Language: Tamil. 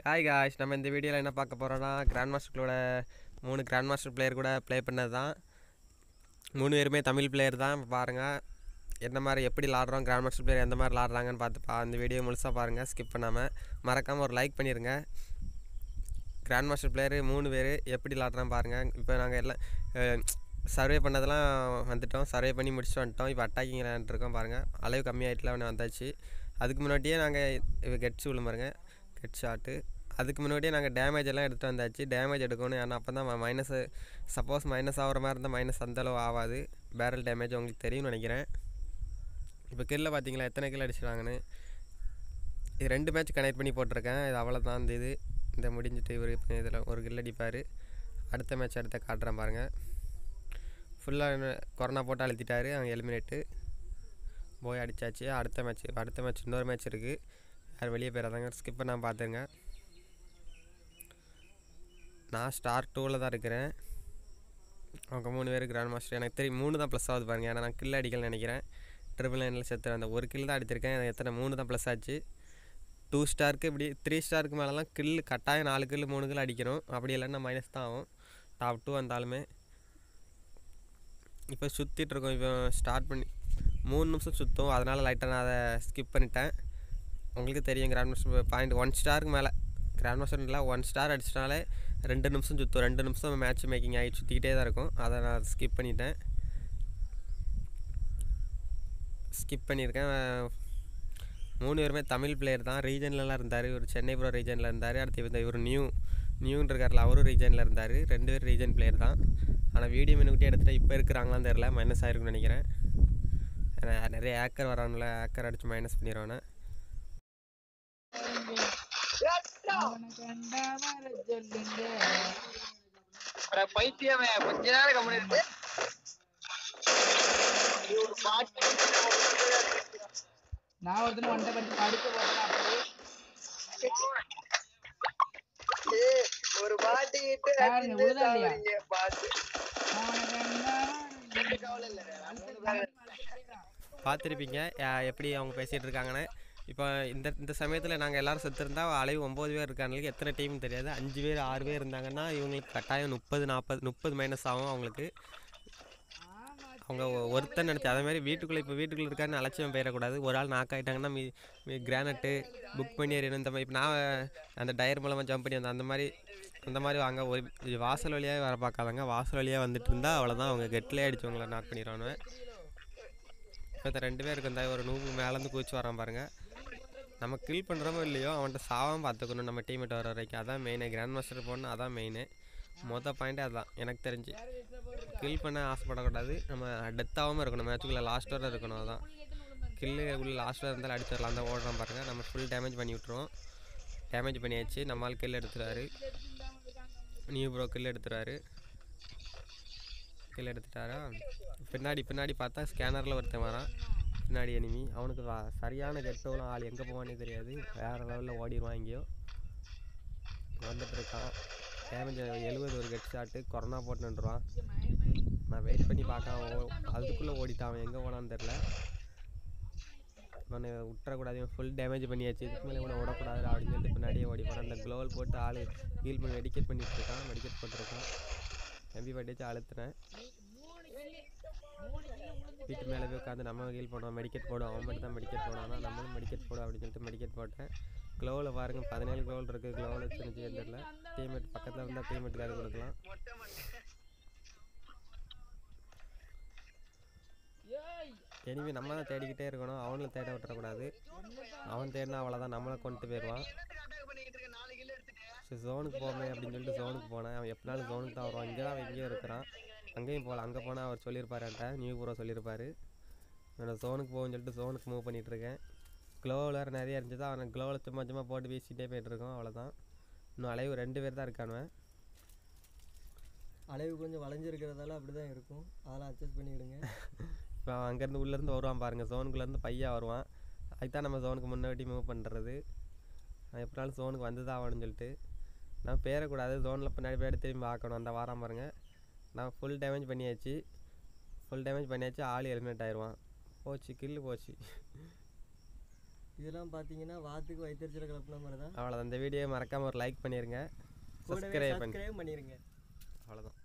ஹாய் காய்ஸ் நம்ம இந்த வீடியோவில் என்ன பார்க்க போகிறோன்னா கிராண்ட் மாஸ்டர்களோட மூணு கிராண்ட் மாஸ்டர் பிளேயர் கூட ப்ளே பண்ணது தான் மூணு பேருமே தமிழ் பிளேயர் தான் பாருங்கள் எந்த மாதிரி எப்படி விளாட்றோம் கிராண்ட் மாஸ்டர் பிளேயர் எந்த மாதிரி விளாட்றாங்கன்னு பார்த்து பா அந்த வீடியோ முழுசாக பாருங்கள் ஸ்கிப் பண்ணாமல் மறக்காமல் ஒரு லைக் பண்ணிடுங்க கிராண்ட் மாஸ்டர் பிளேயரு மூணு பேர் எப்படி விளாட்றான் பாருங்கள் இப்போ நாங்கள் எல்லாம் சர்வே பண்ணதெல்லாம் வந்துட்டோம் சர்வே பண்ணி முடிச்சுட்டு வந்துட்டோம் இப்போ அட்டாக்கிங் விளையாண்டுருக்கோம் பாருங்கள் அளவு கம்மியாயிட்டுல அவனை வந்தாச்சு அதுக்கு முன்னாடியே நாங்கள் கெட்ஸ் விழும் பாருங்க கெட் ஷாட்டு அதுக்கு முன்னாடியே நாங்கள் டேமேஜ் எல்லாம் எடுத்துகிட்டு வந்தாச்சு டேமேஜ் எடுக்கணும் ஏன்னா அப்போ தான் மைனஸ் சப்போஸ் மைனஸ் ஆகிற மாதிரி இருந்தால் மைனஸ் அந்தளவு ஆகாது பேரல் டேமேஜ் உங்களுக்கு தெரியும்னு நினைக்கிறேன் இப்போ கில்ல பார்த்தீங்களா எத்தனை கில் அடிச்சிருக்காங்கன்னு இது ரெண்டு மேட்ச் கனெக்ட் பண்ணி போட்டிருக்கேன் இது அவ்வளோதான் இந்த இது இந்த முடிஞ்சிட்டு இவர் இதில் ஒரு கில் அடிப்பார் அடுத்த மேட்ச் அடுத்த காட்டுறேன் பாருங்கள் ஃபுல்லாக கொரோனா போட்டு அழுத்திட்டாரு அவங்க எலிமினேட்டு போய் அடித்தாச்சு அடுத்த மேட்ச் அடுத்த மேட்ச் இன்னொரு மேட்ச் இருக்குது யார் வெளியே போயிடாதாங்க ஸ்கிப் பண்ணாமல் பார்த்துங்க நான் ஸ்டார் டூவில் தான் இருக்கிறேன் அவங்க மூணு பேர் கிராண்ட் மாஸ்டர் எனக்கு தெரியும் மூணு தான் ப்ளஸ் ஆகுது பாருங்கள் ஏன்னா நான் கில் அடிக்கலன்னு நினைக்கிறேன் ட்ரிபிள் நைனில் செத்துறேன் அந்த ஒரு கில் தான் அடிச்சிருக்கேன் எனக்கு எத்தனை மூணு தான் ப்ளஸ் ஆச்சு டூ ஸ்டாருக்கு இப்படி த்ரீ ஸ்டாருக்கு மேலெலாம் கில் கட்டாயம் நாலு கில் மூணு கில் அடிக்கணும் அப்படி இல்லைன்னா மைனஸ் தான் ஆகும் டாப் டூ வந்தாலுமே இப்போ சுற்றிட்டு இருக்கோம் இப்போ ஸ்டார்ட் பண்ணி மூணு நிமிஷம் சுற்றும் அதனால் லைட்டாக நான் அதை ஸ்கிப் பண்ணிட்டேன் உங்களுக்கு தெரியும் கிராண்ட் மாஸ்டர் பாயிண்ட் ஒன் ஸ்டாருக்கு மேலே கிராண்ட் மாஸ்டர்ல ஒன் ஸ்டார் அடிச்சிட்டாலே ரெண்டு நிமிஷம் சுற்றும் ரெண்டு நிமிஷம் மேட்ச் மேக்கிங் ஆகி சுற்றிக்கிட்டே தான் இருக்கும் அதை நான் ஸ்கிப் பண்ணிட்டேன் ஸ்கிப் பண்ணியிருக்கேன் மூணு பேருமே தமிழ் பிளேயர் தான் ரீஜன்லலாம் இருந்தார் ஒரு சென்னை ப்ரோ ரீஜனில் இருந்தார் அடுத்து இந்த இவர் நியூ நியூன்னு இருக்கார்ல அவரும் ரீஜனில் இருந்தார் ரெண்டு பேர் ரீஜன் பிளேயர் தான் ஆனால் வீடியோ மினுக்கிட்டே எடுத்துகிட்டு இப்போ இருக்கிறாங்களான்னு தெரில மைனஸ் ஆயிருக்குன்னு நினைக்கிறேன் ஏன்னா நிறைய ஏக்கர் வரானுல ஏக்கர் அடித்து மைனஸ் பண்ணிடுவானே பைத்தியமே கொஞ்ச நேரம் கம்மி இருக்கு நான் ஒருத்தன வண்ட படிச்சு படுக்க போறேன் அப்படியே ஏய், ஒரு பாட்டு கிட்டு பாருங்க, அடிச்சு உழுதா இல்லையா? சாவறீங்க, பாட்டு பார்த்துருப்பீங்க எப்படி அவங்க பேசிகிட்டு இருக்காங்கன்னு இப்போ இந்த இந்த சமயத்தில் நாங்கள் எல்லோரும் செத்துருந்தா அளவு ஒம்பது பேர் இருக்காங்களுக்கு எத்தனை டீம் தெரியாது அஞ்சு பேர் ஆறு பேர் இருந்தாங்கன்னா இவங்களுக்கு கட்டாயம் முப்பது நாற்பது முப்பது மைனஸ் ஆகும் அவங்களுக்கு அவங்க ஒ- ஒருத்தன் நினச்சி அதே மாதிரி வீட்டுக்குள்ளே இப்போ வீட்டுக்குள்ளே இருக்காருன்னு அலட்சியம் போயிடக்கூடாது ஒரு ஆள் நாக் ஆகிட்டாங்கன்னா மீ மீ கிரானட்டு புக் பண்ணி எறியணும் இந்த மாதிரி இப்போ நான் அந்த டயர் மூலமாக ஜம்ப் பண்ணி வந்தேன் அந்த மாதிரி அந்த மாதிரி வாங்க ஒரு இது வாசல் வழியாக வர பார்க்காதங்க வாசல் வழியாக வந்துட்டு இருந்தால் அவ்வளோதான் அவங்க கெட்டிலே அடிச்சவங்கள நாக் பண்ணிடுவானுவேன் இப்போ இந்த ரெண்டு பேருக்கு இந்த ஒரு நூறு மேலேருந்து குதிச்சு வரான் பாருங்க நம்ம கில் பண்ணுறோமோ இல்லையோ அவன்கிட்ட சாவாம பார்த்துக்கணும் நம்ம டீமேட் வர வரைக்கும் அதான் மெயினு கிராண்ட் மாஸ்டர் போகணும் அதான் மெயினு மொதல் பாயிண்ட்டே அதான் எனக்கு தெரிஞ்சு கில் பண்ண ஆசைப்படக்கூடாது நம்ம டெத் ஆகாமல் இருக்கணும் மேட்சுக்குள்ளே லாஸ்ட் வரை இருக்கணும் அதான் கில்லு உள்ள லாஸ்ட் வரை இருந்தாலும் அடிச்சு வரலாம் அந்த ஓடுறான் பாருங்கள் நம்ம ஃபுல் டேமேஜ் பண்ணி விட்ருவோம் டேமேஜ் பண்ணியாச்சு நம்மால் கில் எடுத்துருவாரு நியூ ப்ரோ கில் எடுத்துருவாரு கில் எடுத்துட்டாரா பின்னாடி பின்னாடி பார்த்தா ஸ்கேனரில் ஒருத்தன் வரான் பின்னாடி எனிமி அவனுக்கு வா- சரியான கெட்டவளும் ஆள் எங்கே போவானே தெரியாது வேறு லெவலில் ஓடிடுவான் எங்கேயோ வந்துட்டு இருக்கான் டேமேஜ் எழுபது ஒரு கெட் ஷாட்டு கொரோனா போட்டு நின்றுவான் நான் வெயிட் பண்ணி பார்க்க அவன் ஓ- அதுக்குள்ளே ஓடிட்டான் அவன் எங்கே போனான்னு தெரில இவனை விட்டுறக்கூடாது இவன் ஃபுல் டேமேஜ் பண்ணியாச்சு இதுக்கு மேலே இவனை விடக்கூடாது அப்படின்னு சொல்லிட்டு பின்னாடியே ஓடி போகிறான் அந்த க்ளோவல் போட்டு ஆள் ஹீல் பண்ணி மெடிக்கேட் பண்ணிட்டு இருக்கான் மெடிக்கேட் போட்டிருக்கான் எம்பி பட்டிச்சு அழுத்துனேன் வீட்டு மேலே போய் உட்காந்து நம்ம ஹீல் பண்ணுவோம் மெடிக்கெட் போடுவோம் அவன் மட்டும் தான் மெடிக்கெட் போடுவானா நம்மளும் மெடிக்கெட் போடுவோம் அப்படின்னு சொல்லிட்டு மெடிக்கெட் போட்டேன் க்ளோவில் பாருங்க பதினேழு க்ளோவில் இருக்குது க்ளோவில் சின்ன தெரியல டீமேட் பக்கத்தில் இருந்தால் டீமேட்டுக்கு அது கொடுக்கலாம் எனிமே நம்ம தான் தேடிக்கிட்டே இருக்கணும் அவனும் தேட விட்டுறக்கூடாது அவன் தேடினா அவ்வளோதான் நம்மளை கொண்டு போயிடுவான் ஸோ ஜோனுக்கு போமே அப்படின்னு சொல்லிட்டு ஜோனுக்கு போனேன் அவன் எப்படினாலும் ஜோனுக்கு தான் வருவான் இங்கே தான் அவன் எங்கேயோ இருக்கிறான் அங்கேயும் போகல அங்கே போனால் அவர் சொல்லியிருப்பாரு என்கிட்ட நியூ ப்ரோ சொல்லியிருப்பாரு நான் ஜோனுக்கு போகணும்னு சொல்லிட்டு ஜோனுக்கு மூவ் பண்ணிகிட்ருக்கேன் க்ளோவில் வேறு நிறைய இருந்துச்சு அவனை க்ளோவில் சும்மா சும்மா போட்டு வீசிட்டே போயிட்டுருக்கோம் அவ்வளோதான் இன்னும் அலைவு ரெண்டு பேர் தான் இருக்கானுவன் அளவு கொஞ்சம் வளைஞ்சிருக்கிறதால அப்படி தான் இருக்கும் அதெல்லாம் அட்ஜஸ்ட் பண்ணிவிடுங்க இப்போ அவன் அங்கேருந்து உள்ளேருந்து வருவான் பாருங்கள் ஜோனுக்குள்ளேருந்து பையன் வருவான் அதுதான் நம்ம ஜோனுக்கு முன்னாடி மூவ் பண்ணுறது நான் எப்படினாலும் ஜோனுக்கு வந்து தான் ஆகணும்னு சொல்லிட்டு நான் பேரக்கூடாது ஜோனில் பின்னாடி போய் திரும்பி பார்க்கணும் அந்த வாரம் பாருங்கள் நான் ஃபுல் டேமேஜ் பண்ணியாச்சு ஃபுல் டேமேஜ் பண்ணியாச்சு ஆள் எலிமினேட் ஆயிடுவான் போச்சு கில்லு போச்சு இதெல்லாம் பார்த்தீங்கன்னா வாத்துக்கு வயிற்றுச்சல கலப்பின மாதிரி தான் அவ்வளோதான் இந்த வீடியோ மறக்காமல் ஒரு லைக் பண்ணிடுங்க கூடவே சப்ஸ்கிரைப் பண்ணி சப்ஸ்கிரைப் பண்ணிடுங்க அவ்வளோதான்